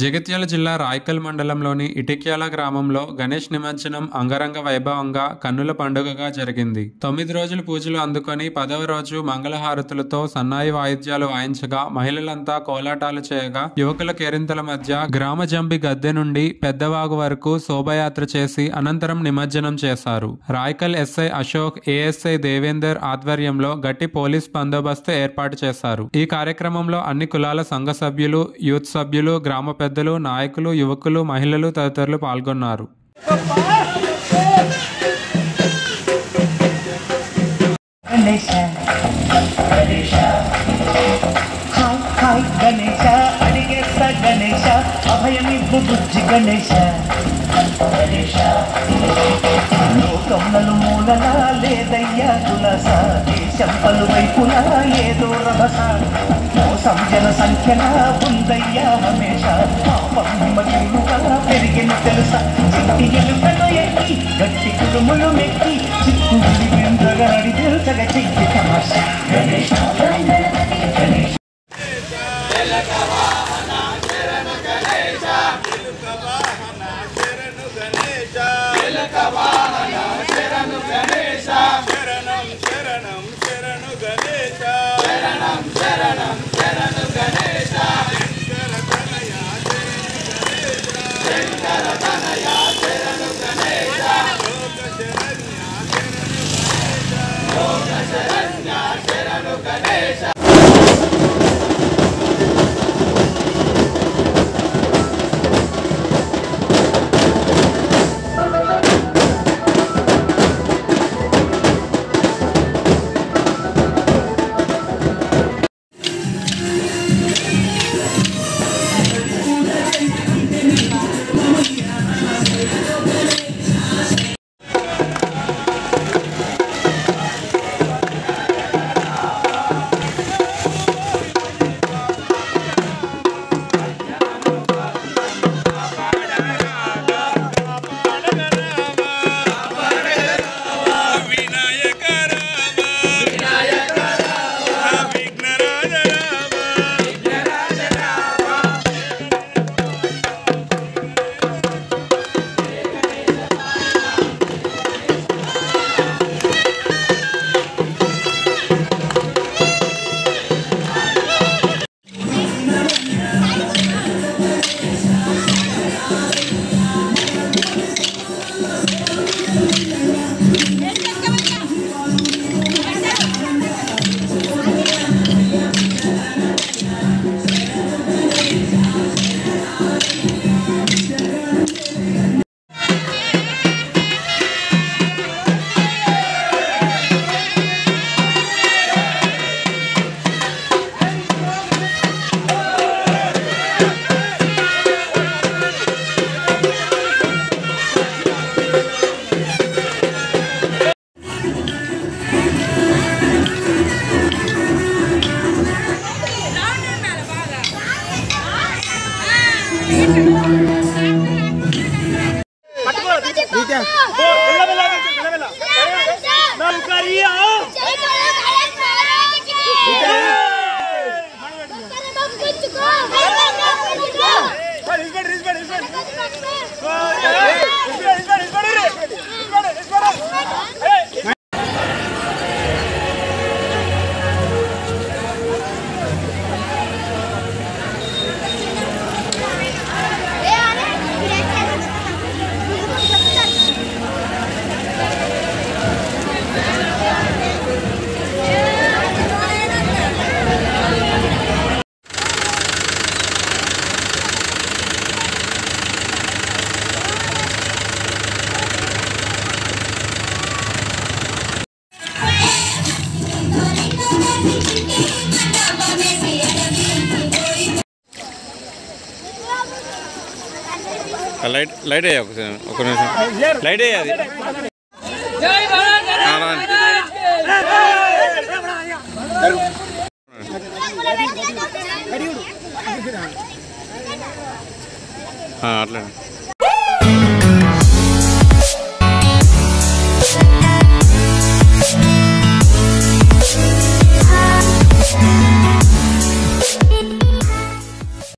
జగిత్యాల జిల్లా రాయకల్ మండలంలోని ఇటిక్యాల గ్రామంలో గణేష్ నిమజ్జనం అంగరంగ వైభవంగా కన్నుల పండుగగా జరిగింది తొమ్మిది రోజులు పూజలు అందుకొని పదవ రోజు మంగళహారతులతో సన్నాయి వాయిద్యాలు వాయించగా మహిళలంతా కోలాటాలు చేయగా యువకుల కేరింతల మధ్య గ్రామ జంబి గద్దె నుండి పెద్దవాగు వరకు శోభయాత్ర చేసి అనంతరం నిమజ్జనం చేశారు రాయకల్ ఎస్ఐ అశోక్ ఏఎస్ఐ దేవేందర్ ఆధ్వర్యంలో గట్టి పోలీస్ బందోబస్తు ఏర్పాటు చేశారు ఈ కార్యక్రమంలో అన్ని కులాల సంఘ సభ్యులు యూత్ సభ్యులు గ్రామ పెద్దలు నాయకులు యువకులు మహిళలు తదితరులు పాల్గొన్నారు గణేశ గణేశ హాయ్ హాయ్ గణేశ అడిగేస్తా గణేశ అభయమివ్వు బుజ్జి గణేశ గణేశ లోకములను మూలలా లేదయ్యా తులస దేశం పలువైపులా ఏదో రభస మోసం జన సంఖ్యన ఉందయ్యా హమేష పాపం హిమగిరుగా పెరిగిన తెలుసా చిట్టి ఎలుకను ఎక్కి గట్టి కుడుములు మెక్కి చిక్కు గుడి విందగా నడి తెలుసగ చెక్కి తమాష గణేశ గణేశ శరణం శరణం శరణు గణేశ శరణం శరణం శరణు గణేశ శంకర తనయ శంకర తనయ శరణు గణేశ లోక శరణ్య లోక శరణ్య శరణు గణేశ వినాయక రామ వినాయక రామ విఘ్నరాజ రామ విఘ్నరాజ రామ లైట్ లైట్ అయ్యా ఒకసారి ఒక నిమిషం లైట్ అయ్యా అది ఆ, రాండి. ఆ, అట్లనే